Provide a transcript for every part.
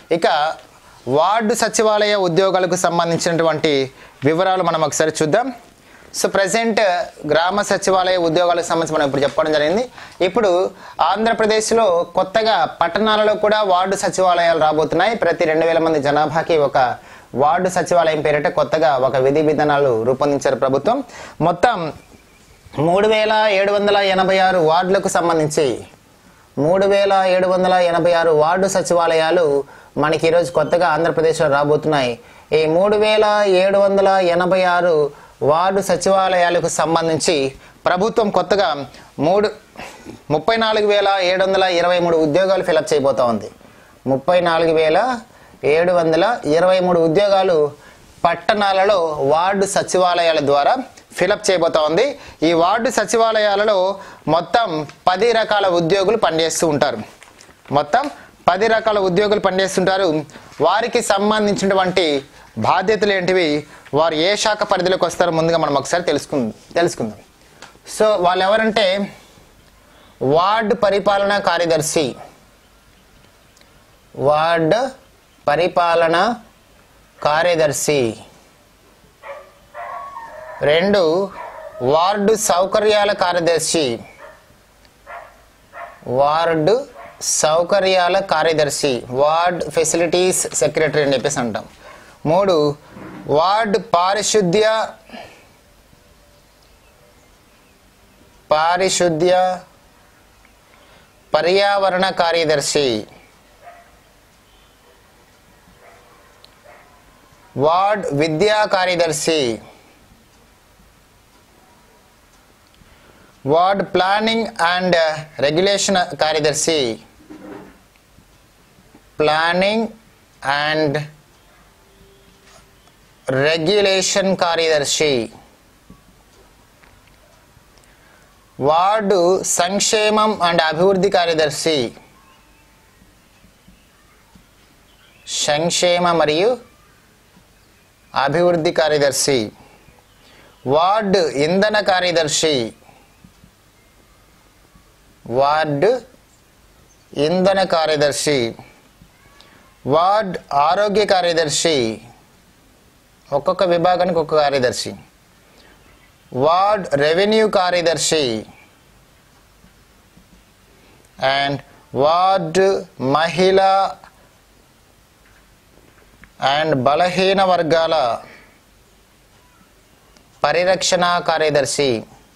ఇక వార్డు సచివాలయ ఉద్యోగాలకు సంబంధించినటువంటి వివరాలు మనం ఒకసారి చూద్దాం సో ప్రజెంట్ గ్రామ సచివాలయ ఉద్యోగాలకు సంబంధించి మనం ఇప్పుడు చెప్పడం జరిగింది ఇప్పుడు ఆంధ్రప్రదేశ్లో కొత్తగా పట్టణాలలో కూడా వార్డు సచివాలయాలు రాబోతున్నాయి ప్రతి రెండు వేల మంది జనాభాకి ఒక వార్డు సచివాలయం పేరిట కొత్తగా ఒక విధి విధానాలు రూపొందించారు ప్రభుత్వం మొత్తం మూడు వేల ఏడు వందల ఎనభై ఆరు వార్డులకు సంబంధించి మూడు వేల ఏడు వందల ఎనభై ఆరు వార్డు సచివాలయాలు మనకి ఈరోజు కొత్తగా ఆంధ్రప్రదేశ్లో రాబోతున్నాయి ఈ మూడు వేల ఏడు వందల ఎనభై ఆరు వార్డు సచివాలయాలకు సంబంధించి ప్రభుత్వం కొత్తగా మూడు ముప్పై నాలుగు వేల ఏడు వందల ఇరవై మూడు ఉద్యోగాలు ఫిలప్ చేయబోతా ఉంది ముప్పై నాలుగు వేల ఏడు వందల ఇరవై మూడు ఉద్యోగాలు పట్టణాలలో వార్డు సచివాలయాల ద్వారా ఫిలప్ చేయబోతా ఉంది ఈ వార్డు సచివాలయాలలో మొత్తం పది రకాల ఉద్యోగులు పనిచేస్తూ ఉంటారు మొత్తం పది రకాల ఉద్యోగులు పనిచేస్తుంటారు వారికి సంబంధించినటువంటి బాధ్యతలు ఏంటివి వారు ఏ శాఖ పరిధిలోకి వస్తారో ముందుగా మనం ఒకసారి తెలుసుకుందాం తెలుసుకుందాం సో వాళ్ళు ఎవరంటే వార్డు పరిపాలనా కార్యదర్శి వార్డ్ పరిపాలన కార్యదర్శి రెండు వార్డు సౌకర్యాల కార్యదర్శి వార్డు సౌకర్యాల కార్యదర్శి వార్డ్ ఫెసిలిటీస్ సెక్రటరీ అని చెప్పేసి అంటాం మూడు వార్డ్ పారిశుద్ధ్య పారిశుద్ధ్య పర్యావరణ కార్యదర్శి వార్డ్ విద్యా కార్యదర్శి వార్డ్ ప్లానింగ్ అండ్ రెగ్యులేషన్ కార్యదర్శి ప్లానింగ్ అండ్ రెగ్యులేషన్ కార్యదర్శి వార్డు సంక్షేమం అండ్ అభివృద్ధి కార్యదర్శి సంక్షేమ మరియు అభివృద్ధి కార్యదర్శి వార్డు ఇంధన కార్యదర్శి వార్డు ఇంధన కార్యదర్శి వార్డ్ ఆరోగ్య కార్యదర్శి ఒక్కొక్క విభాగానికి ఒక్కొక్క కార్యదర్శి వార్డ్ రెవెన్యూ కార్యదర్శి అండ్ వార్డు మహిళా అండ్ బలహీన వర్గాల పరిరక్షణ కార్యదర్శి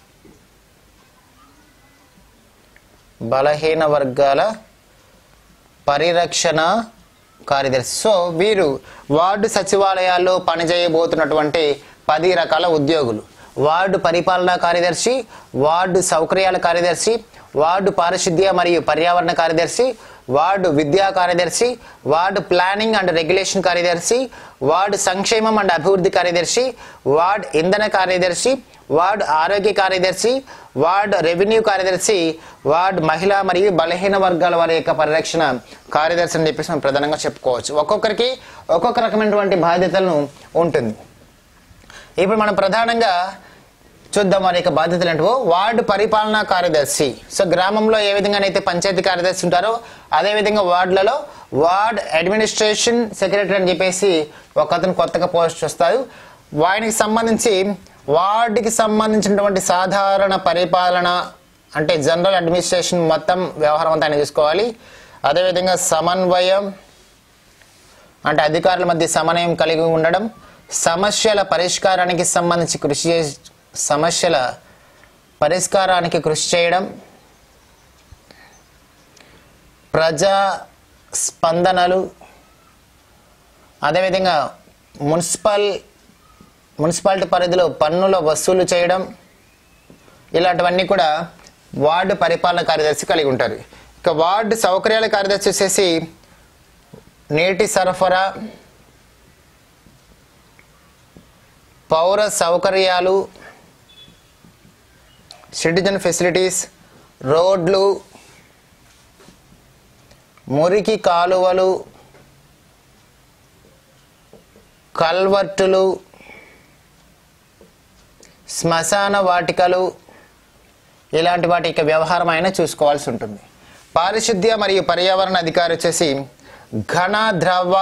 బలహీన వర్గాల పరిరక్షణ కార్యదర్శి సో వీరు వార్డు సచివాలయాల్లో పనిచేయబోతున్నటువంటి పది రకాల ఉద్యోగులు వార్డు పరిపాలనా కార్యదర్శి వార్డు సౌకర్యాల కార్యదర్శి వార్డు పారిశుద్ధ్య మరియు పర్యావరణ కార్యదర్శి వార్డు విద్యా కార్యదర్శి వార్డు ప్లానింగ్ అండ్ రెగ్యులేషన్ కార్యదర్శి వార్డు సంక్షేమం అండ్ అభివృద్ధి కార్యదర్శి వార్డ్ ఇంధన కార్యదర్శి వార్డ్ ఆరోగ్య కార్యదర్శి వార్డ్ రెవెన్యూ కార్యదర్శి వార్డ్ మహిళా మరియు బలహీన వర్గాల వారి యొక్క పరిరక్షణ కార్యదర్శి అని చెప్పేసి మనం ప్రధానంగా చెప్పుకోవచ్చు ఒక్కొక్కరికి ఒక్కొక్క రకమైనటువంటి బాధ్యతలను ఉంటుంది ఇప్పుడు మనం ప్రధానంగా చూద్దాం వారి యొక్క బాధ్యతలు ఏంటో వార్డు పరిపాలనా కార్యదర్శి సో గ్రామంలో ఏ విధంగానైతే పంచాయతీ కార్యదర్శి ఉంటారో అదే విధంగా వార్డులలో వార్డ్ అడ్మినిస్ట్రేషన్ సెక్రటరీ అని చెప్పేసి ఒక అతను కొత్తగా పోస్ట్ వస్తారు వారికి సంబంధించి వార్డుకి సంబంధించినటువంటి సాధారణ పరిపాలన అంటే జనరల్ అడ్మినిస్ట్రేషన్ మొత్తం వ్యవహారం అంతా ఆయన చూసుకోవాలి అదేవిధంగా సమన్వయం అంటే అధికారుల మధ్య సమన్వయం కలిగి ఉండడం సమస్యల పరిష్కారానికి సంబంధించి కృషి చే సమస్యల పరిష్కారానికి కృషి చేయడం ప్రజా స్పందనలు అదేవిధంగా మున్సిపల్ మున్సిపాలిటీ పరిధిలో పన్నుల వసూలు చేయడం ఇలాంటివన్నీ కూడా వార్డు పరిపాలన కార్యదర్శి కలిగి ఉంటారు ఇక వార్డు సౌకర్యాల కార్యదర్శి వచ్చేసి నీటి సరఫరా పౌర సౌకర్యాలు సిటిజన్ ఫెసిలిటీస్ రోడ్లు మురికి కాలువలు కల్వర్టులు శ్మశాన వాటికలు ఇలాంటి వాటి యొక్క వ్యవహారం అయినా చూసుకోవాల్సి ఉంటుంది పారిశుద్ధ్య మరియు పర్యావరణ అధికారి వచ్చేసి ఘన ద్రవ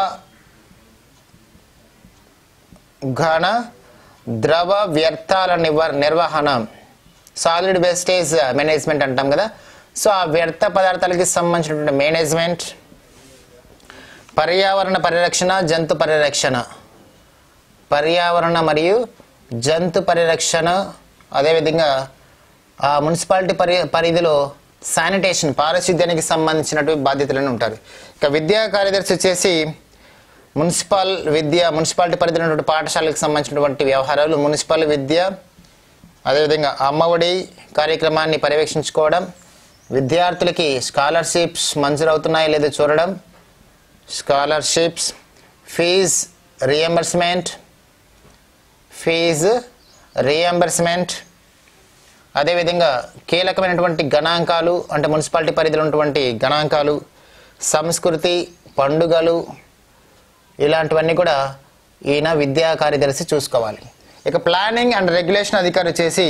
ఘన ద్రవ వ్యర్థాల నివర్ నిర్వహణ సాలిడ్ వేస్టేజ్ మేనేజ్మెంట్ అంటాం కదా సో ఆ వ్యర్థ పదార్థాలకి సంబంధించినటువంటి మేనేజ్మెంట్ పర్యావరణ పరిరక్షణ జంతు పరిరక్షణ పర్యావరణ మరియు జంతు పరిరక్షణ అదేవిధంగా ఆ మున్సిపాలిటీ పరి పరిధిలో శానిటేషన్ పారిశుద్ధ్యానికి సంబంధించినటువంటి బాధ్యతలను ఉంటారు ఇక విద్యా కార్యదర్శి వచ్చేసి మున్సిపల్ విద్య మున్సిపాలిటీ పరిధిలో ఉన్నటువంటి పాఠశాలకు సంబంధించినటువంటి వ్యవహారాలు మున్సిపల్ విద్య అదేవిధంగా అమ్మఒడి కార్యక్రమాన్ని పర్యవేక్షించుకోవడం విద్యార్థులకి స్కాలర్షిప్స్ మంజూరవుతున్నాయో లేదో చూడడం scholarships fees reimbursement fees reimbursement అదేవిధంగా కీలకమైనటువంటి గణాంకాలు అంటే మున్సిపాలిటీ పరిధిలో ఉన్నటువంటి గణాంకాలు సంస్కృతి పండుగలు ఇలాంటివన్నీ కూడా ఈయన విద్యా కార్యదర్శి చూసుకోవాలి ఇక ప్లానింగ్ అండ్ రెగ్యులేషన్ అధికారి వచ్చేసి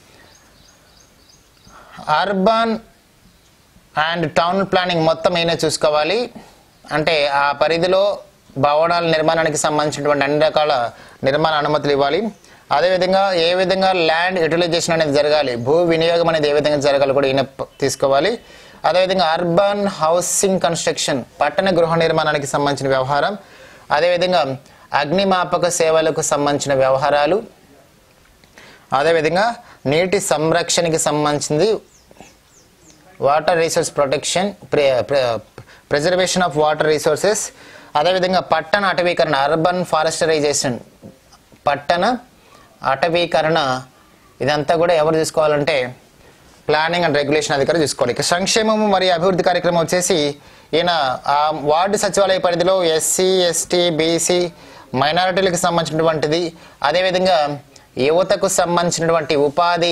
అర్బన్ అండ్ టౌన్ ప్లానింగ్ మొత్తం ఈయన చూసుకోవాలి అంటే ఆ పరిధిలో భవనాల నిర్మాణానికి సంబంధించినటువంటి అన్ని రకాల నిర్మాణ అనుమతులు ఇవ్వాలి అదేవిధంగా ఏ విధంగా ల్యాండ్ యూటిలైజేషన్ అనేది జరగాలి భూ వినియోగం అనేది ఏ విధంగా జరగాలి కూడా ఈయన ప- తీసుకోవాలి అదేవిధంగా అర్బన్ హౌసింగ్ కన్స్ట్రక్షన్ పట్టణ గృహ నిర్మాణానికి సంబంధించిన వ్యవహారం అదేవిధంగా అగ్నిమాపక సేవలకు సంబంధించిన వ్యవహారాలు అదేవిధంగా నీటి సంరక్షణకి సంబంధించింది water resource protection preservation of water resources అదేవిధంగా పట్టణ అటవీకరణ అర్బన్ ఫారెస్టరైజేషన్ పట్టణ అటవీకరణ ఇదంతా కూడా ఎవరు చూసుకోవాలంటే ప్లానింగ్ అండ్ రెగ్యులేషన్ అధికారి చూసుకోవాలి ఇక సంక్షేమము మరియు అభివృద్ధి కార్యక్రమం వచ్చేసి ఈయన ఆ వార్డు సచివాలయ పరిధిలో ఎస్సీ ఎస్టీ బీసీ మైనారిటీలకు సంబంధించినటువంటిది అదేవిధంగా యువతకు సంబంధించినటువంటి ఉపాధి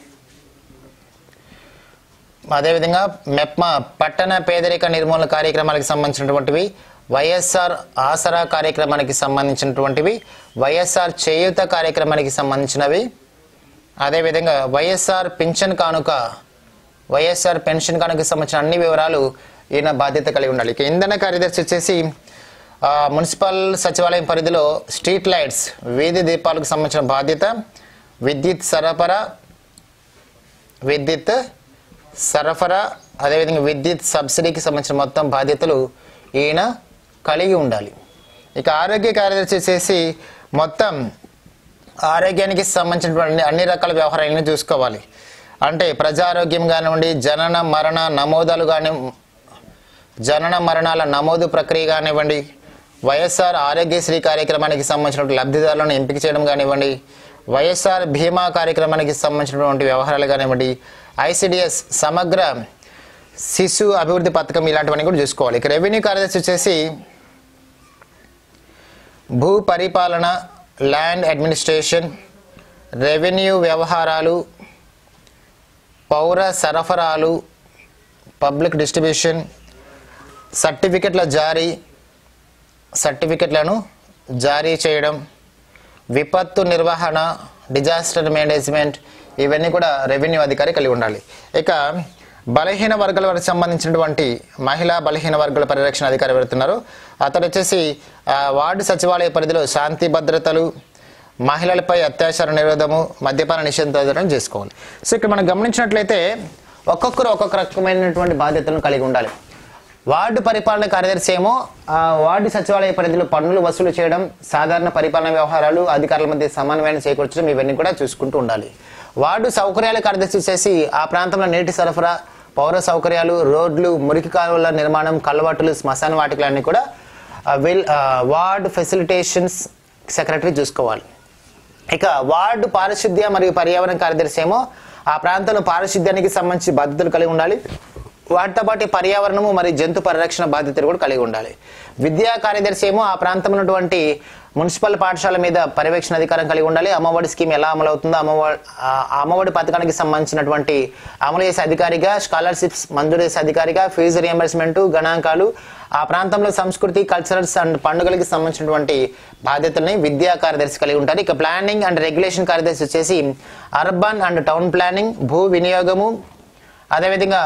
అదేవిధంగా మెప్మా పట్టణ పేదరిక నిర్మూలన కార్యక్రమాలకు సంబంధించినటువంటివి వైఎస్ఆర్ ఆసరా కార్యక్రమానికి సంబంధించినటువంటివి వైఎస్ఆర్ చేయూత కార్యక్రమానికి సంబంధించినవి అదేవిధంగా వైఎస్ఆర్ పింఛన్ కానుక వైఎస్ఆర్ పెన్షన్ కానుకకి సంబంధించిన అన్ని వివరాలు ఈయన బాధ్యత కలిగి ఉండాలి ఇక ఇంధన కార్యదర్శి వచ్చేసి ఆ, మున్సిపల్ సచివాలయం పరిధిలో స్ట్రీట్ లైట్స్ వీధి దీపాలకు సంబంధించిన బాధ్యత విద్యుత్ సరఫరా విద్యుత్ సరఫరా అదేవిధంగా విద్యుత్ సబ్సిడీకి సంబంధించిన మొత్తం బాధ్యతలు ఈయన కలిగి ఉండాలి ఇక ఆరోగ్య కార్యదర్శి వచ్చేసి మొత్తం ఆరోగ్యానికి సంబంధించినటువంటి అన్ని రకాల వ్యవహారాలను చూసుకోవాలి అంటే ప్రజారోగ్యం కానివ్వండి జనన మరణ నమోదాలు కాని జనన మరణాల నమోదు ప్రక్రియ కానివ్వండి వైఎస్ఆర్ ఆరోగ్యశ్రీ కార్యక్రమానికి సంబంధించినటువంటి లబ్ధిదారులను ఎంపిక చేయడం కానివ్వండి వైఎస్ఆర్ బీమా కార్యక్రమానికి సంబంధించినటువంటి వ్యవహారాలు కానివ్వండి ఐసిడిఎస్ సమగ్ర శిశు అభివృద్ధి పథకం ఇలాంటివన్నీ కూడా చూసుకోవాలి ఇక రెవెన్యూ కార్యదర్శి వచ్చేసి భూ పరిపాలన ల్యాండ్ అడ్మినిస్ట్రేషన్ రెవెన్యూ వ్యవహారాలు పౌర సరఫరాలు పబ్లిక్ డిస్ట్రిబ్యూషన్ సర్టిఫికెట్ల జారీ సర్టిఫికెట్లను జారీ చేయడం విపత్తు నిర్వహణ డిజాస్టర్ మేనేజ్మెంట్ ఇవన్నీ కూడా రెవెన్యూ అధికారి కలిగి ఉండాలి ఇక బలహీన వర్గాల వారికి సంబంధించినటువంటి మహిళా బలహీన వర్గాల పరిరక్షణ అధికారి పెడుతున్నారు అతడు వచ్చేసి ఆ, వార్డు సచివాలయ పరిధిలో శాంతి భద్రతలు మహిళలపై అత్యాచార నిరోధము మద్యపాన నిషేధం చేసుకోవాలి సో ఇక్కడ మనం గమనించినట్లయితే ఒక్కొక్కరు ఒక్కొక్క రకమైనటువంటి బాధ్యతలను కలిగి ఉండాలి వార్డు పరిపాలన కార్యదర్శి ఏమో ఆ వార్డు సచివాలయ పరిధిలో పన్నులు వసూలు చేయడం సాధారణ పరిపాలన వ్యవహారాలు అధికారుల మధ్య సమన్వయాన్ని చేకూర్చడం ఇవన్నీ కూడా చూసుకుంటూ ఉండాలి వార్డు సౌకర్యాల కార్యదర్శి చేసి ఆ ప్రాంతంలో నీటి సరఫరా పౌర సౌకర్యాలు రోడ్లు మురికి కాలువల నిర్మాణం కలవాటులు శ్మశాన వాటికలన్నీ కూడా ఆ, విల్ ఆ, వార్డ్ ఫెసిలిటేషన్స్ సెక్రటరీ చూసుకోవాలి ఇక వార్డు పారిశుద్ధ్య మరియు పర్యావరణ కార్యదర్శి ఏమో ఆ ప్రాంతంలో పారిశుద్ధ్యానికి సంబంధించి బాధ్యతలు కలిగి ఉండాలి వాటితో పాటు పర్యావరణము మరియు జంతు పరిరక్షణ బాధ్యతలు కూడా కలిగి ఉండాలి విద్యా కార్యదర్శి ఏమో ఆ ప్రాంతం ఉన్నటువంటి మున్సిపల్ పాఠశాల మీద పర్యవేక్షణ అధికారం కలిగి ఉండాలి అమ్మఒడి స్కీమ్ ఎలా అమలు అవుతుందో అమ్మఒడి ఆ అమ్మఒడి పథకానికి సంబంధించినటువంటి అమలు చేసే అధికారిగా స్కాలర్షిప్స్ మంజూరు చేసే అధికారిగా ఫీజు రియంబర్స్మెంట్ గణాంకాలు ఆ ప్రాంతంలో సంస్కృతి కల్చరల్స్ అండ్ పండుగలకి సంబంధించినటువంటి బాధ్యతల్ని విద్యా కార్యదర్శి కలిగి ఉంటారు ఇక ప్లానింగ్ అండ్ రెగ్యులేషన్ కార్యదర్శి వచ్చేసి అర్బన్ అండ్ టౌన్ ప్లానింగ్ భూ వినియోగము అదేవిధంగా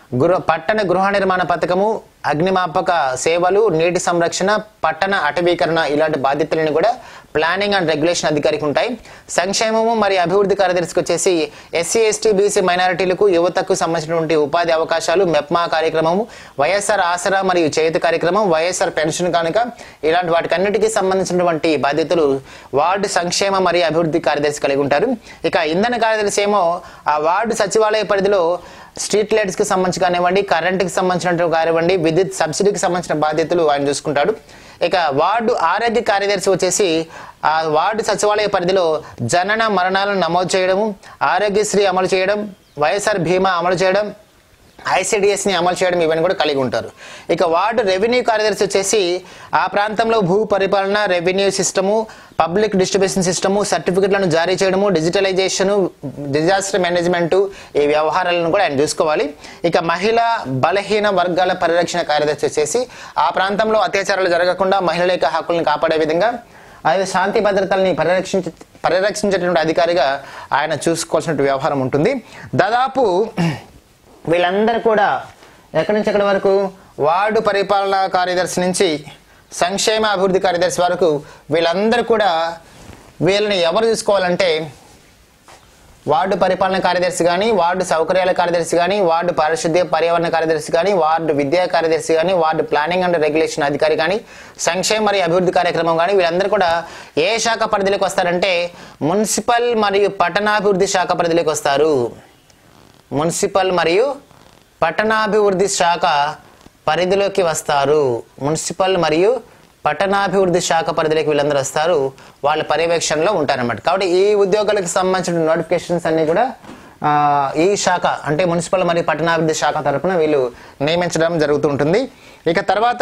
గృహ పట్టణ గృహ నిర్మాణ పథకము అగ్నిమాపక సేవలు నీటి సంరక్షణ పట్టణ అటవీకరణ ఇలాంటి బాధ్యతలను కూడా ప్లానింగ్ అండ్ రెగ్యులేషన్ అధికారికి ఉంటాయి సంక్షేమము మరియు అభివృద్ధి కార్యదర్శికి వచ్చేసి ఎస్సీ ఎస్టీ బీసీ మైనారిటీలకు యువతకు సంబంధించినటువంటి ఉపాధి అవకాశాలు మెప్మా కార్యక్రమము వైఎస్ఆర్ ఆసరా మరియు చేతి కార్యక్రమం వైఎస్ఆర్ పెన్షన్ కనుక ఇలాంటి వాటికన్నిటికీ సంబంధించినటువంటి బాధ్యతలు వార్డు సంక్షేమ మరియు అభివృద్ధి కార్యదర్శి కలిగి ఉంటారు ఇక ఇంధన కార్యదర్శి ఏమో ఆ వార్డు సచివాలయ పరిధిలో స్ట్రీట్ లైట్స్ కి సంబంధించి కానివ్వండి కరెంట్కి సంబంధించిన కానివ్వండి విద్యుత్ సబ్సిడీకి సంబంధించిన బాధ్యతలు ఆయన చూసుకుంటాడు ఇక వార్డు ఆరోగ్య కార్యదర్శి వచ్చేసి ఆ వార్డు సచివాలయ పరిధిలో జనన మరణాలను నమోదు చేయడము ఆరోగ్యశ్రీ అమలు చేయడం వైఎస్ఆర్ బీమా అమలు చేయడం ఐసిడిఎస్ ని అమలు చేయడం ఇవన్నీ కూడా కలిగి ఉంటారు ఇక వార్డు రెవెన్యూ కార్యదర్శి వచ్చేసి ఆ ప్రాంతంలో భూ పరిపాలన revenue system public distribution system సర్టిఫికెట్లను జారీ చేయడము డిజిటలైజేషన్ డిజాస్టర్ మేనేజ్మెంట్ ఈ వ్యవహారాలను కూడా ఆయన చూసుకోవాలి ఇక మహిళా బలహీన వర్గాల పరిరక్షణ కార్యదర్శి వచ్చేసి ఆ ప్రాంతంలో అత్యాచారాలు జరగకుండా మహిళల యొక్క హక్కులను కాపాడే విధంగా ఆయన శాంతి భద్రతల్ని పరిరక్షించ పరిరక్షించేటువంటి అధికారిగా ఆయన చూసుకోవాల్సిన వ్యవహారం ఉంటుంది దాదాపు వీళ్ళందరూ కూడా ఎక్కడి నుంచి ఎక్కడి వరకు వార్డు పరిపాలనా కార్యదర్శి నుంచి సంక్షేమ అభివృద్ధి కార్యదర్శి వరకు వీళ్ళందరూ కూడా వీళ్ళని ఎవరు చూసుకోవాలంటే వార్డు పరిపాలన కార్యదర్శి కానీ వార్డు సౌకర్యాల కార్యదర్శి కానీ వార్డు పారిశుద్ధ్య పర్యావరణ కార్యదర్శి కానీ వార్డు విద్యా కార్యదర్శి కానీ వార్డు ప్లానింగ్ అండ్ రెగ్యులేషన్ అధికారి కానీ సంక్షేమ మరియు అభివృద్ధి కార్యక్రమం కానీ వీళ్ళందరూ కూడా ఏ శాఖ పరిధిలోకి వస్తారంటే మున్సిపల్ మరియు పట్టణాభివృద్ధి శాఖ పరిధిలోకి వస్తారు మున్సిపల్ మరియు పట్టణాభివృద్ధి శాఖ పరిధిలోకి వస్తారు మున్సిపల్ మరియు పట్టణాభివృద్ధి శాఖ పరిధిలోకి వీళ్ళందరూ వస్తారు వాళ్ళ పర్యవేక్షణలో ఉంటారన్నమాట కాబట్టి ఈ ఉద్యోగాలకు సంబంధించిన నోటిఫికేషన్స్ అన్ని కూడా ఆ, ఈ శాఖ అంటే మున్సిపల్ మరియు పట్టణాభివృద్ధి శాఖ తరపున వీళ్ళు నియమించడం జరుగుతుంటుంది ఇక తర్వాత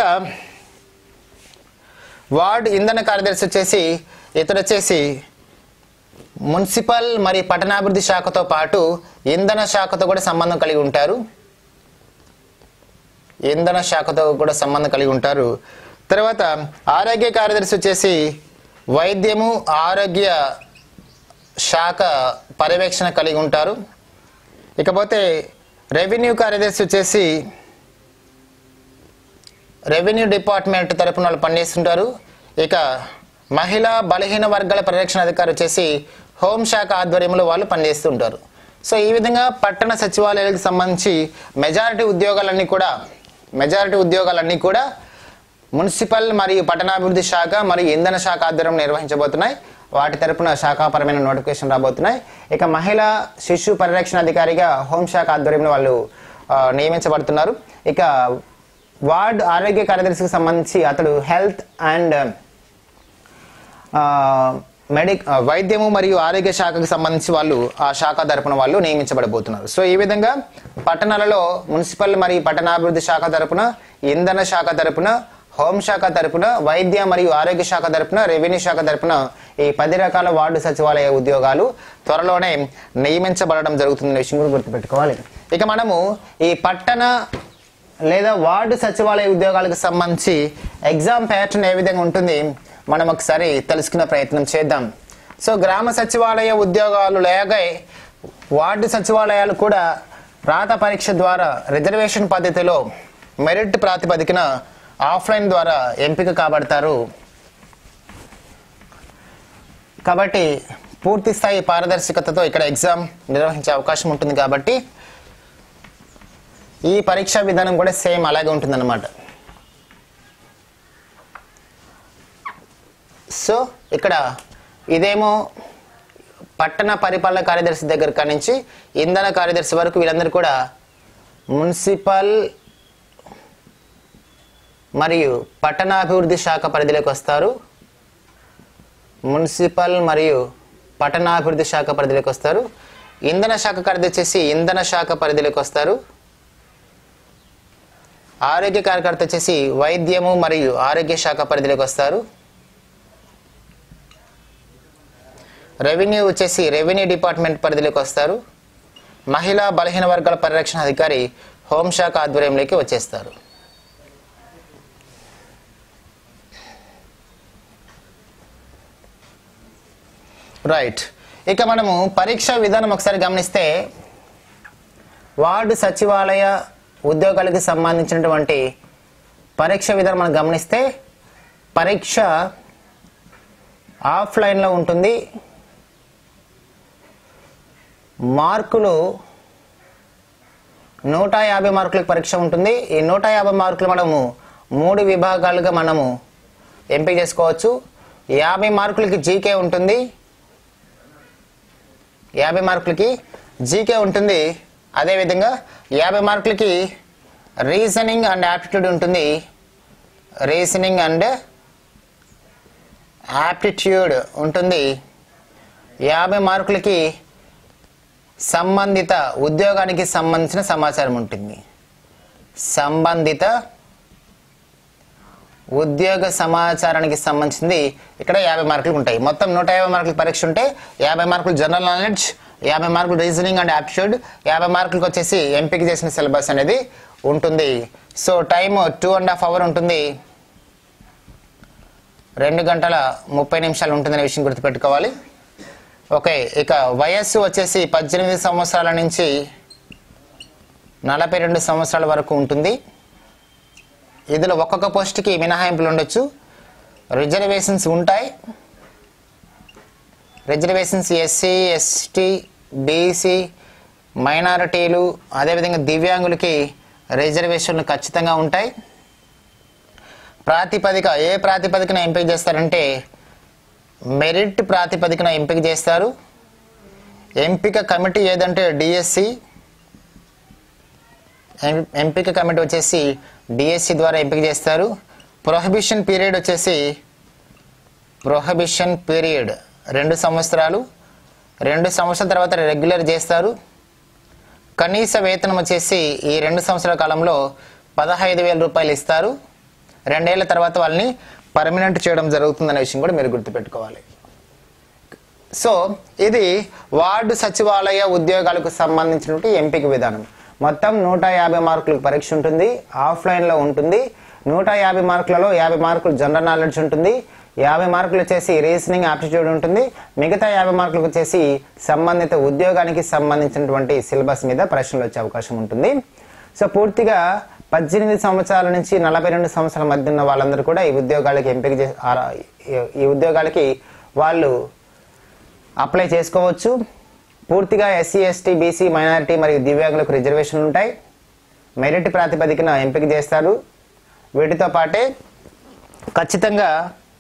వార్డు ఇంధన కార్యదర్శి వచ్చేసి ఇతడు వచ్చేసి మున్సిపల్ మరియు పట్టణాభివృద్ధి శాఖతో పాటు ఇంధన శాఖతో కూడా సంబంధం కలిగి ఉంటారు ఇంధన శాఖతో కూడా సంబంధం కలిగి ఉంటారు తర్వాత ఆరోగ్య కార్యదర్శి వచ్చేసి వైద్యము ఆరోగ్య శాఖ పర్యవేక్షణ కలిగి ఉంటారు ఇకపోతే రెవెన్యూ కార్యదర్శి వచ్చేసి రెవెన్యూ డిపార్ట్మెంట్ తరపున వాళ్ళు పనిచేస్తుంటారు ఇక మహిళా బలహీన వర్గాల పరిరక్షణ అధికారి వచ్చేసి హోంశాఖ ఆధ్వర్యంలో వాళ్ళు పనిచేస్తుంటారు సో ఈ విధంగా పట్టణ సచివాలయాలకు సంబంధించి మెజారిటీ ఉద్యోగాలన్నీ కూడా మెజారిటీ ఉద్యోగాలన్నీ కూడా మున్సిపల్ మరియు పట్టణాభివృద్ధి శాఖ మరియు ఇంధన శాఖ ఆధ్వర్యం నిర్వహించబోతున్నాయి వాటి తరపున శాఖాపరమైన నోటిఫికేషన్ రాబోతున్నాయి ఇక మహిళా శిశు పరిరక్షణ అధికారిగా హోంశాఖ ఆధ్వర్యంలో వాళ్ళు ఆ, నియమించబడుతున్నారు ఇక వార్డ్ ఆరోగ్య కార్యదర్శికి సంబంధించి అతడు హెల్త్ అండ్ మెడిక్ వైద్యము మరియు ఆరోగ్య శాఖకు సంబంధించి వాళ్ళు ఆ శాఖ తరపున వాళ్ళు నియమించబడబోతున్నారు సో ఈ విధంగా పట్టణాలలో మున్సిపల్ మరియు పట్టణాభివృద్ధి శాఖ తరపున ఇంధన శాఖ తరపున హోంశాఖ తరపున వైద్య మరియు ఆరోగ్య శాఖ తరపున రెవెన్యూ శాఖ తరపున ఈ పది రకాల వార్డు సచివాలయ ఉద్యోగాలు త్వరలోనే నియమించబడడం జరుగుతుందనే విషయం కూడా గుర్తుపెట్టుకోవాలి ఇక మనము ఈ పట్టణ లేదా వార్డు సచివాలయ ఉద్యోగాలకు సంబంధించి ఎగ్జామ్ ప్యాటర్న్ ఏ విధంగా ఉంటుంది మనం ఒకసారి తెలుసుకునే ప్రయత్నం చేద్దాం సో గ్రామ సచివాలయ ఉద్యోగాలు లేగా వార్డు సచివాలయాలు కూడా రాత పరీక్ష ద్వారా రిజర్వేషన్ పద్ధతిలో మెరిట్ ప్రాతిపదికన ఆఫ్లైన్ ద్వారా ఎంపిక కాబడతారు కాబట్టి పూర్తి స్థాయి పారదర్శకతతో ఇక్కడ ఎగ్జామ్ నిర్వహించే అవకాశం ఉంటుంది కాబట్టి ఈ పరీక్షా విధానం కూడా సేమ్ అలాగే ఉంటుందన్నమాట సో ఇక్కడ ఇదేమో పట్టణ పరిపాలన కార్యదర్శి దగ్గర కాడి నుంచి ఇంధన కార్యదర్శి వరకు వీళ్ళందరూ కూడా మున్సిపల్ మరియు పట్టణాభివృద్ధి శాఖ పరిధిలోకి వస్తారు మున్సిపల్ మరియు పట్టణాభివృద్ధి శాఖ పరిధిలోకి వస్తారు ఇంధన శాఖ కార్యదర్శి వచ్చేసి ఇంధన శాఖ పరిధిలోకి వస్తారు ఆరోగ్య కార్యకర్త వచ్చేసి వైద్యము మరియు ఆరోగ్య శాఖ పరిధిలోకి వస్తారు రెవెన్యూ వచ్చేసి రెవెన్యూ డిపార్ట్మెంట్ పరిధిలోకి వస్తారు మహిళా బలహీన వర్గాల పరిరక్షణ అధికారి హోంశాఖ ఆధ్వర్యంలోకి వచ్చేస్తారు రైట్ ఇక మనము పరీక్ష విధానం ఒకసారి గమనిస్తే వార్డు సచివాలయ ఉద్యోగాలకు సంబంధించినటువంటి పరీక్ష విధానం మనం గమనిస్తే పరీక్ష ఆఫ్లైన్లో ఉంటుంది మార్కులు నూట యాభై మార్కులకు పరీక్ష ఉంటుంది ఈ నూట యాభై మార్కులు మనము మూడు విభాగాలుగా మనము ఎంపిక చేసుకోవచ్చు యాభై మార్కులకి జీకే ఉంటుంది యాభై మార్కులకి జీకే ఉంటుంది అదేవిధంగా యాభై మార్కులకి రీజనింగ్ అండ్ యాప్టిట్యూడ్ ఉంటుంది రీజనింగ్ అండ్ యాప్టిట్యూడ్ ఉంటుంది యాభై మార్కులకి సంబంధిత ఉద్యోగానికి సంబంధించిన సమాచారం ఉంటుంది సంబంధిత ఉద్యోగ సమాచారానికి సంబంధించింది ఇక్కడ యాభై మార్కులు ఉంటాయి మొత్తం నూట యాభై మార్కుల పరీక్ష ఉంటే యాభై మార్కులు జనరల్ నాలెడ్జ్ యాభై మార్కులు రీజనింగ్ అండ్ యాప్టిట్యూడ్ యాభై మార్కులకు వచ్చేసి ఎంపిక చేసిన సిలబస్ అనేది ఉంటుంది so time two and half hour ఉంటుంది రెండు గంటల ముప్పై నిమిషాలు ఉంటుందనే విషయం గుర్తుపెట్టుకోవాలి ఓకే ఇక వయస్సు వచ్చేసి పద్దెనిమిది సంవత్సరాల నుంచి నలభై రెండు సంవత్సరాల వరకు ఉంటుంది ఇందులో ఒక్కొక్క పోస్ట్కి మినహాయింపులు ఉండొచ్చు రిజర్వేషన్స్ ఉంటాయి రిజర్వేషన్స్ ఎస్సీ ఎస్టీ బీసీ మైనారిటీలు అదేవిధంగా దివ్యాంగులకి రిజర్వేషన్లు ఖచ్చితంగా ఉంటాయి ప్రాతిపదిక ఏ ప్రాతిపదికన ఎంపిక చేస్తారంటే మెరిట్ ప్రాతిపదికన ఎంపిక చేస్తారు ఎంపిక కమిటీ ఏదంటే డిఎస్సి ఎంపిక కమిటీ వచ్చేసి డిఎస్సి ద్వారా ఎంపిక చేస్తారు ప్రొహిబిషన్ పీరియడ్ వచ్చేసి ప్రొహిబిషన్ పీరియడ్ రెండు సంవత్సరాలు రెండు సంవత్సరాల తర్వాత రెగ్యులర్ చేస్తారు కనీస వేతనం వచ్చేసి ఈ రెండు సంవత్సరాల కాలంలో పదహైదు వేల రూపాయలు ఇస్తారు రెండేళ్ల తర్వాత వాళ్ళని పర్మనెంట్ చేయడం జరుగుతుందనే విషయం కూడా మీరు గుర్తుపెట్టుకోవాలి సో ఇది వార్డు సచివాలయ ఉద్యోగాలకు సంబంధించినటువంటి ఎంపిక విధానం మొత్తం నూట యాభై మార్కులకు పరీక్ష ఉంటుంది ఆఫ్లైన్లో ఉంటుంది నూట యాభై మార్కులలో యాభై మార్కులు జనరల్ నాలెడ్జ్ ఉంటుంది యాభై మార్కులు వచ్చేసి రీజనింగ్ ఆప్టిట్యూడ్ ఉంటుంది మిగతా యాభై మార్కులకు వచ్చేసి సంబంధిత ఉద్యోగానికి సంబంధించినటువంటి సిలబస్ మీద ప్రశ్నలు వచ్చే అవకాశం ఉంటుంది సో పూర్తిగా పద్దెనిమిది సంవత్సరాల నుంచి నలభై రెండు సంవత్సరాల మధ్య ఉన్న వాళ్ళందరూ కూడా ఈ ఉద్యోగాలకి ఎంపిక చే ఆ- ఈ ఉద్యోగాలకి వాళ్ళు అప్లై చేసుకోవచ్చు పూర్తిగా ఎస్సీ ఎస్టీ బీసీ మైనారిటీ మరియు దివ్యాంగులకు రిజర్వేషన్లు ఉంటాయి మెరిట్ ప్రాతిపదికన ఎంపిక చేస్తారు వీటితో పాటే ఖచ్చితంగా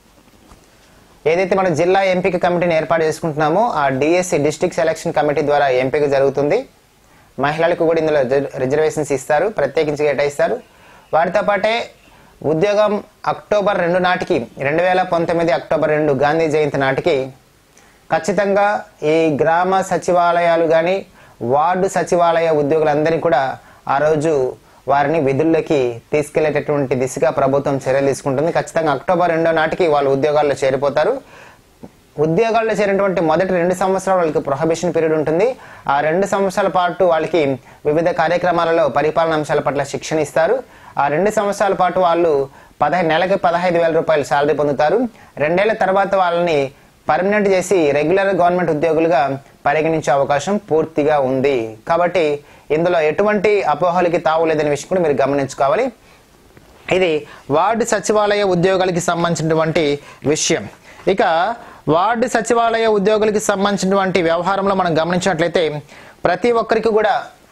ఏదైతే మనం జిల్లా ఎంపిక కమిటీని ఏర్పాటు చేసుకుంటున్నామో ఆ డిఎస్సి డిస్ట్రిక్ట్ సెలక్షన్ కమిటీ ద్వారా ఎంపిక జరుగుతుంది మహిళలకు కూడా ఇందులో రిజర్- రిజర్వేషన్స్ ఇస్తారు ప్రత్యేకించి కేటాయిస్తారు వాటితో పాటే ఉద్యోగం అక్టోబర్ రెండు నాటికి రెండు వేల పంతొమ్మిది అక్టోబర్ రెండు గాంధీ జయంతి నాటికి ఖచ్చితంగా ఈ గ్రామ సచివాలయాలు కానీ వార్డు సచివాలయ ఉద్యోగులందరినీ కూడా ఆ రోజు వారిని విధుల్లోకి తీసుకెళ్లేటటువంటి దిశగా ప్రభుత్వం చర్యలు తీసుకుంటుంది ఖచ్చితంగా అక్టోబర్ రెండో నాటికి వాళ్ళు ఉద్యోగాల్లో చేరిపోతారు ఉద్యోగాల్లో చేరినటువంటి మొదటి రెండు సంవత్సరాలు వాళ్ళకి ప్రొహబిషన్ పీరియడ్ ఉంటుంది ఆ రెండు సంవత్సరాల పాటు వాళ్ళకి వివిధ కార్యక్రమాలలో పరిపాలన అంశాల పట్ల శిక్షణ ఇస్తారు ఆ రెండు సంవత్సరాల పాటు వాళ్ళు పదహైదు నెలకి పదహైదు వేల రూపాయలు శాలరీ పొందుతారు రెండేళ్ల తర్వాత వాళ్ళని పర్మనెంట్ చేసి రెగ్యులర్ గవర్నమెంట్ ఉద్యోగులుగా పరిగణించే అవకాశం పూర్తిగా ఉంది కాబట్టి ఇందులో ఎటువంటి అపోహలకి తావు లేదనే విషయం కూడా మీరు గమనించుకోవాలి ఇది వార్డు సచివాలయ ఉద్యోగాలకి సంబంధించినటువంటి విషయం ఇక వార్డు సచివాలయ ఉద్యోగులకి సంబంధించినటువంటి వ్యవహారంలో మనం గమనించినట్లయితే ప్రతి ఒక్కరికి కూడా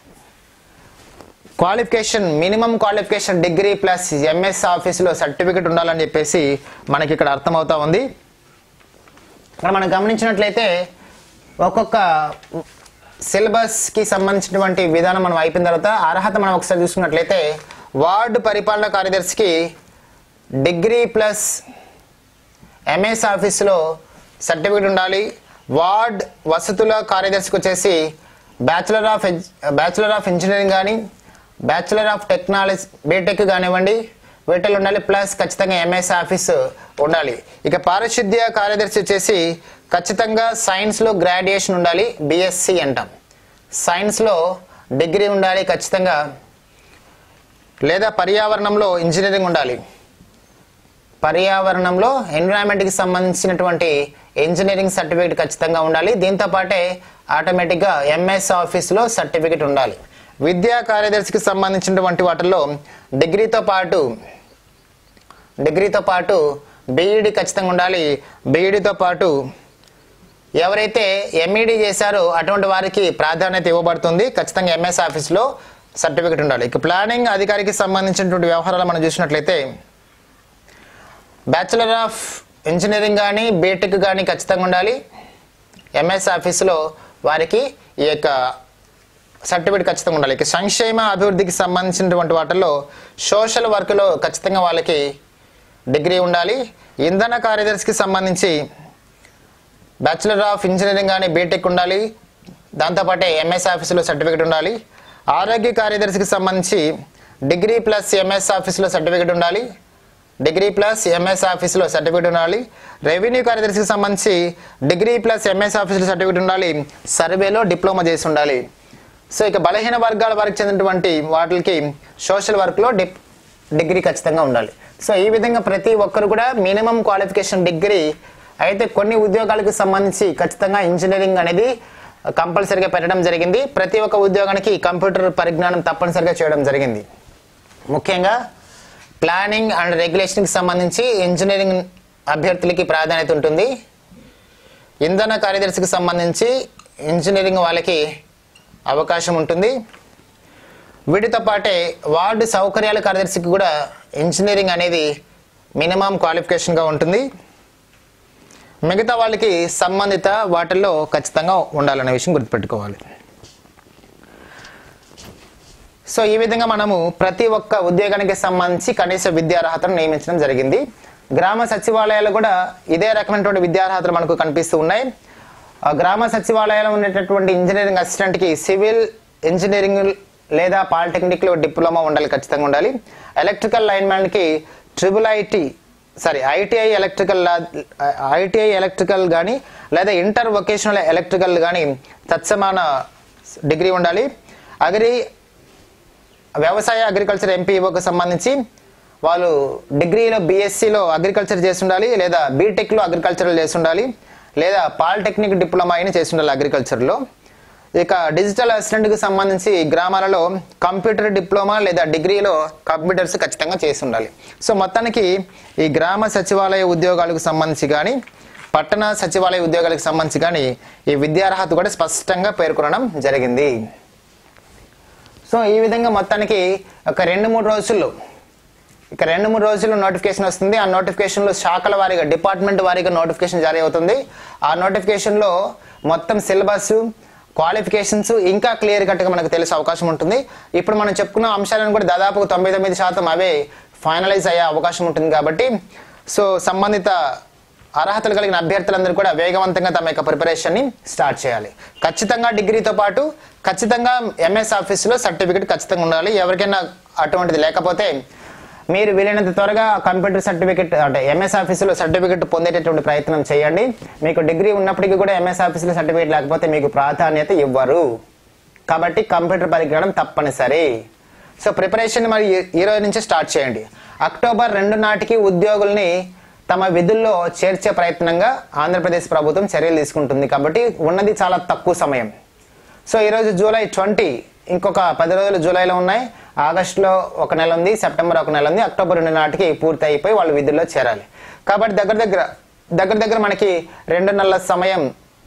qualification minimum qualification degree plus MS ఆఫీసులో సర్టిఫికెట్ ఉండాలని చెప్పేసి మనకి ఇక్కడ అర్థమవుతా ఉంది ఇక్కడ మనం గమనించినట్లయితే ఒక్కొక్క సిలబస్కి సంబంధించినటువంటి విధానం మనం అయిపోయిన తర్వాత అర్హత మనం ఒకసారి చూసుకున్నట్లయితే వార్డు పరిపాలన కార్యదర్శికి డిగ్రీ ప్లస్ ఎంఎస్ ఆఫీసులో సర్టిఫికేట్ ఉండాలి వార్డ్ వసతుల కార్యదర్శికి వచ్చేసి bachelor of bachelor of engineering కానీ బ్యాచులర్ ఆఫ్ టెక్నాలజీ బీటెక్ కానివ్వండి వీటిలో ఉండాలి ప్లస్ ఖచ్చితంగా ఎంఎస్ ఆఫీస్ ఉండాలి ఇక పారిశుద్ధ్య కార్యదర్శి వచ్చేసి ఖచ్చితంగా సైన్స్లో గ్రాడ్యుయేషన్ ఉండాలి బిఎస్సి అంటాం సైన్స్లో డిగ్రీ ఉండాలి ఖచ్చితంగా లేదా పర్యావరణంలో ఇంజనీరింగ్ ఉండాలి పర్యావరణంలో ఎన్విరాన్మెంట్కి సంబంధించినటువంటి ఇంజనీరింగ్ సర్టిఫికేట్ ఖచ్చితంగా ఉండాలి దీంతో పాటే ఆటోమేటిక్గా ఎంఎస్ ఆఫీస్లో సర్టిఫికేట్ ఉండాలి విద్యా కార్యదర్శికి సంబంధించినటువంటి వాటిల్లో డిగ్రీతో పాటు డిగ్రీతో పాటు బీఈడి ఖచ్చితంగా ఉండాలి బీఈడితో పాటు ఎవరైతే ఎంఈడి చేశారో అటువంటి వారికి ప్రాధాన్యత ఇవ్వబడుతుంది ఖచ్చితంగా ఎంఎస్ ఆఫీస్లో సర్టిఫికెట్ ఉండాలి ఇక ప్లానింగ్ అధికారికి సంబంధించినటువంటి వ్యవహారాలు మనం చూసినట్లయితే బ్యాచిలర్ ఆఫ్ ఇంజనీరింగ్ కానీ బీటెక్ కానీ ఖచ్చితంగా ఉండాలి ఎంఎస్ ఆఫీసులో వారికి ఈ యొక్క సర్టిఫికేట్ ఖచ్చితంగా ఉండాలి ఇక సంక్షేమ అభివృద్ధికి సంబంధించినటువంటి వాటిల్లో సోషల్ వర్క్లో ఖచ్చితంగా వాళ్ళకి డిగ్రీ ఉండాలి ఇంధన కార్యదర్శికి సంబంధించి బ్యాచిలర్ ఆఫ్ ఇంజనీరింగ్ కానీ బీటెక్ ఉండాలి దాంతోపాటే ఎంఎస్ ఆఫీసులో సర్టిఫికేట్ ఉండాలి ఆరోగ్య కార్యదర్శికి సంబంధించి డిగ్రీ ప్లస్ ఎంఎస్ ఆఫీసులో సర్టిఫికేట్ ఉండాలి డిగ్రీ ప్లస్ ఎంఎస్ ఆఫీసులో సర్టిఫికేట్ ఉండాలి రెవెన్యూ కార్యదర్శికి సంబంధించి డిగ్రీ ప్లస్ ఎంఎస్ ఆఫీసులో సర్టిఫికేట్ ఉండాలి సర్వేలో డిప్లొమా చేసి ఉండాలి సో ఇక బలహీన వర్గాల వారికి చెందినటువంటి వాటికి సోషల్ వర్క్లో డిప్ డిగ్రీ ఖచ్చితంగా ఉండాలి సో ఈ విధంగా ప్రతి ఒక్కరు కూడా మినిమం క్వాలిఫికేషన్ డిగ్రీ అయితే కొన్ని ఉద్యోగాలకు సంబంధించి ఖచ్చితంగా ఇంజనీరింగ్ అనేది కంపల్సరీగా పెట్టడం జరిగింది ప్రతి ఒక్క ఉద్యోగానికి కంప్యూటర్ పరిజ్ఞానం తప్పనిసరిగా చేయడం జరిగింది ముఖ్యంగా ప్లానింగ్ అండ్ రెగ్యులేషన్కి సంబంధించి ఇంజనీరింగ్ అభ్యర్థులకి ప్రాధాన్యత ఉంటుంది ఇంధన కార్యదర్శికి సంబంధించి ఇంజనీరింగ్ వాళ్ళకి అవకాశం ఉంటుంది వీటితో పాటే వార్డు సౌకర్యాల కార్యదర్శికి కూడా ఇంజనీరింగ్ అనేది మినిమం క్వాలిఫికేషన్గా ఉంటుంది మిగతా వాళ్ళకి సంబంధిత వాటిల్లో ఖచ్చితంగా ఉండాలనే విషయం గుర్తుపెట్టుకోవాలి సో ఈ విధంగా మనము ప్రతి ఒక్క ఉద్యోగానికి సంబంధించి కనీస విద్యార్హతను నియమించడం జరిగింది గ్రామ సచివాలయాలు కూడా ఇదే రకమైనటువంటి విద్యార్హతలు మనకు కనిపిస్తూ ఉన్నాయి ఆ గ్రామ సచివాలయాల్లో ఉండేటటువంటి ఇంజనీరింగ్ అసిస్టెంట్కి సివిల్ ఇంజనీరింగ్ లేదా పాలిటెక్నిక్లో డిప్లొమా ఉండాలి ఖచ్చితంగా ఉండాలి ఎలక్ట్రికల్ లైన్మ్యాన్కి triple IT sorry ITI electrical ITI electrical కానీ లేదా ఇంటర్ వొకేషనల్ ఎలక్ట్రికల్ కానీ తత్సమాన డిగ్రీ ఉండాలి అగ్రి వ్యవసాయ అగ్రికల్చర్ ఎంపీఓకి సంబంధించి వాళ్ళు డిగ్రీలో బీఎస్సీలో అగ్రికల్చర్ చేసి ఉండాలి లేదా బీటెక్లో అగ్రికల్చర్ చేసి ఉండాలి లేదా పాలిటెక్నిక్ డిప్లొమా అయినా చేసి ఉండాలి అగ్రికల్చర్లో ఇక డిజిటల్ అసిస్టెంట్కి సంబంధించి గ్రామాలలో కంప్యూటర్ డిప్లొమా లేదా డిగ్రీలో కంప్యూటర్స్ ఖచ్చితంగా చేసి ఉండాలి సో మొత్తానికి ఈ గ్రామ సచివాలయ ఉద్యోగాలకు సంబంధించి కానీ పట్టణ సచివాలయ ఉద్యోగాలకు సంబంధించి కానీ ఈ విద్యార్హత కూడా స్పష్టంగా పేర్కొనడం జరిగింది సో ఈ విధంగా మొత్తానికి ఒక రెండు మూడు రోజుల్లో ఇక రెండు మూడు రోజుల్లో నోటిఫికేషన్ వస్తుంది ఆ నోటిఫికేషన్లో శాఖల వారీగా డిపార్ట్మెంట్ వారీగా నోటిఫికేషన్ జారీ అవుతుంది ఆ నోటిఫికేషన్లో మొత్తం సిలబస్ క్వాలిఫికేషన్స్ ఇంకా క్లియర్ కట్గా మనకు తెలిసే అవకాశం ఉంటుంది ఇప్పుడు మనం చెప్పుకున్న అంశాలను కూడా దాదాపు తొంభై తొమ్మిది శాతం అవే ఫైనలైజ్ అయ్యే అవకాశం ఉంటుంది కాబట్టి సో సంబంధిత అర్హతలు కలిగిన అభ్యర్థులందరూ కూడా వేగవంతంగా తమ యొక్క ప్రిపరేషన్ని స్టార్ట్ చేయాలి ఖచ్చితంగా డిగ్రీతో పాటు ఖచ్చితంగా ఎంఎస్ ఆఫీసులో సర్టిఫికేట్ ఖచ్చితంగా ఉండాలి ఎవరికైనా అటువంటిది లేకపోతే మీరు వీలైనంత త్వరగా కంప్యూటర్ సర్టిఫికేట్ అంటే ఎంఎస్ ఆఫీసులో సర్టిఫికేట్ పొందేటటువంటి ప్రయత్నం చేయండి మీకు డిగ్రీ ఉన్నప్పటికీ కూడా ఎంఎస్ ఆఫీసులో సర్టిఫికేట్ లేకపోతే మీకు ప్రాధాన్యత ఇవ్వరు కాబట్టి కంప్యూటర్ పరిజ్ఞానం తప్పనిసరి సో ప్రిపరేషన్ మరి ఈ- ఈ రోజు నుంచి స్టార్ట్ చేయండి అక్టోబర్ రెండు నాటికి ఉద్యోగుల్ని తమ విధుల్లో చేర్చే ప్రయత్నంగా ఆంధ్రప్రదేశ్ ప్రభుత్వం చర్యలు తీసుకుంటుంది కాబట్టి ఉన్నది చాలా తక్కువ సమయం సో ఈరోజు జూలై ట్వంటీ ఇంకొక పది రోజులు జూలైలో ఉన్నాయి ఆగస్టులో ఒక నెల ఉంది సెప్టెంబర్ ఒక నెల ఉంది అక్టోబర్ రెండు నాటికి పూర్తి అయిపోయి వాళ్ళు విధుల్లో చేరాలి కాబట్టి దగ్గర దగ్గర దగ్గర దగ్గర మనకి రెండు నెలల సమయం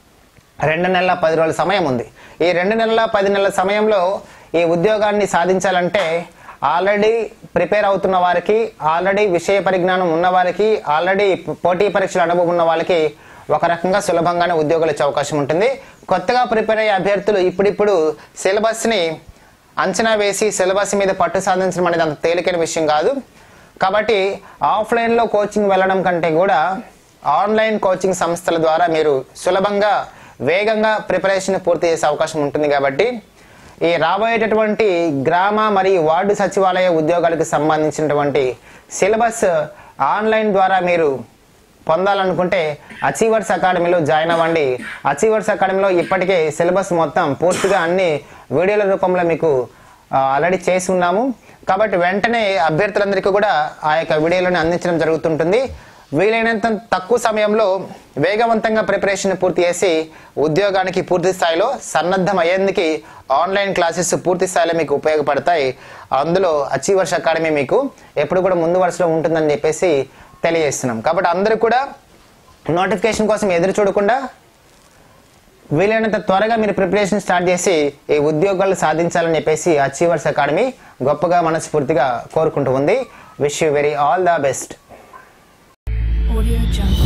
రెండు నెలల పది రోజుల సమయం ఉంది ఈ రెండు నెలల పది నెలల సమయంలో ఈ ఉద్యోగాన్ని సాధించాలంటే ఆల్రెడీ ప్రిపేర్ అవుతున్న వారికి ఆల్రెడీ విషయ పరిజ్ఞానం ఉన్న వారికి ఆల్రెడీ పోటీ పరీక్షల అనుభవం ఉన్న వాళ్ళకి ఒక రకంగా సులభంగానే ఉద్యోగాలు వచ్చే అవకాశం ఉంటుంది కొత్తగా ప్రిపేర్ అయ్యే అభ్యర్థులు ఇప్పుడిప్పుడు సిలబస్ని అంచనా వేసి సిలబస్ మీద పట్టు సాధించడం అనేది అంత తేలికైన విషయం కాదు కాబట్టి ఆఫ్లైన్లో కోచింగ్ వెళ్ళడం కంటే కూడా ఆన్లైన్ కోచింగ్ సంస్థల ద్వారా మీరు సులభంగా వేగంగా ప్రిపరేషన్ పూర్తి చేసే అవకాశం ఉంటుంది కాబట్టి ఈ రాబోయేటటువంటి గ్రామ మరియు వార్డు సచివాలయ ఉద్యోగాలకు సంబంధించినటువంటి సిలబస్ ఆన్లైన్ ద్వారా మీరు పొందాలనుకుంటే అచీవర్స్ అకాడమీలో జాయిన్ అవ్వండి అచీవర్స్ అకాడమీలో ఇప్పటికే సిలబస్ మొత్తం పూర్తిగా అన్ని వీడియోల రూపంలో మీకు ఆల్రెడీ చేసి ఉన్నాము కాబట్టి వెంటనే అభ్యర్థులందరికీ కూడా ఆ యొక్క వీడియోలను అందించడం జరుగుతుంటుంది వీలైనంత తక్కువ సమయంలో వేగవంతంగా ప్రిపరేషన్ పూర్తి చేసి ఉద్యోగానికి పూర్తి స్థాయిలో సన్నద్ధం అయ్యేందుకు ఆన్లైన్ క్లాసెస్ పూర్తి స్థాయిలో మీకు ఉపయోగపడతాయి అందులో అచీవర్స్ అకాడమీ మీకు ఎప్పుడు కూడా ముందు వరుసలో ఉంటుందని చెప్పేసి తెలియజేస్తున్నాం కాబట్టి అందరూ కూడా నోటిఫికేషన్ కోసం ఎదురు చూడకుండా వీలైనంత త్వరగా మీరు ప్రిపరేషన్ స్టార్ట్ చేసి ఈ ఉద్యోగాలు సాధించాలని చెప్పేసి అచీవర్స్ అకాడమీ గొప్పగా మనస్ఫూర్తిగా కోరుకుంటూ ఉంది wish you very all the best Audio Jungle.